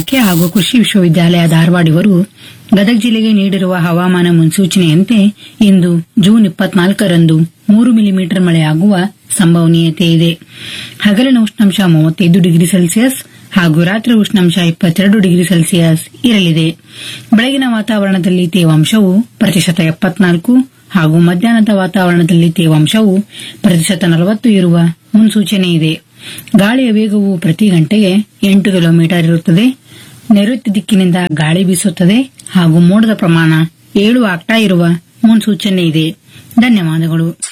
ಇಲಾಖೆ ಹಾಗೂ ಕೃಷಿ ವಿಶ್ವವಿದ್ಯಾಲಯ ಧಾರವಾಡ ಇವರು ಗದಗ ಜಿಲ್ಲೆಗೆ ನೀಡಿರುವ ಹವಾಮಾನ ಮುನ್ಸೂಚನೆಯಂತೆ ಇಂದು ಜೂನ್ ಇಪ್ಪತ್ನಾಲ್ಕರಂದು ಮೂರು ಮಿಲಿಮೀಟರ್ ಮಳೆಯಾಗುವ ಸಂಭವನೀಯತೆ ಇದೆ ಹಗಲಿನ ಉಷ್ಣಾಂಶ ಮೂವತ್ತೈದು ಡಿಗ್ರಿ ಸೆಲ್ಸಿಯಸ್ ಹಾಗೂ ರಾತ್ರಿ ಉಷ್ಣಾಂಶ ಇಪ್ಪತ್ತೆರಡು ಡಿಗ್ರಿ ಸೆಲ್ಸಿಯಸ್ ಇರಲಿದೆ ಬೆಳಗಿನ ವಾತಾವರಣದಲ್ಲಿ ತೇವಾಂಶವು ಪ್ರತಿಶತ ಎಪ್ಪತ್ನಾಲ್ಕು ಹಾಗೂ ಮಧ್ಯಾಹ್ನದ ವಾತಾವರಣದಲ್ಲಿ ತೇವಾಂಶವು ಪ್ರತಿಶತ ನಲವತ್ತು ಇರುವ ಮುನ್ಸೂಚನೆ ಇದೆ ಗಾಳಿಯ ವೇಗವು ಪ್ರತಿ ಗಂಟೆಗೆ ಎಂಟು ಕಿಲೋಮೀಟರ್ ಇರುತ್ತದೆ ನೈಋತ್ಯ ದಿಕ್ಕಿನಿಂದ ಗಾಳಿ ಬೀಸುತ್ತದೆ ಹಾಗೂ ಮೋಡದ ಪ್ರಮಾಣ ಏಳು ಆಗ್ತಾ ಇರುವ ಮುನ್ಸೂಚನೆ ಇದೆ ಧನ್ಯವಾದಗಳು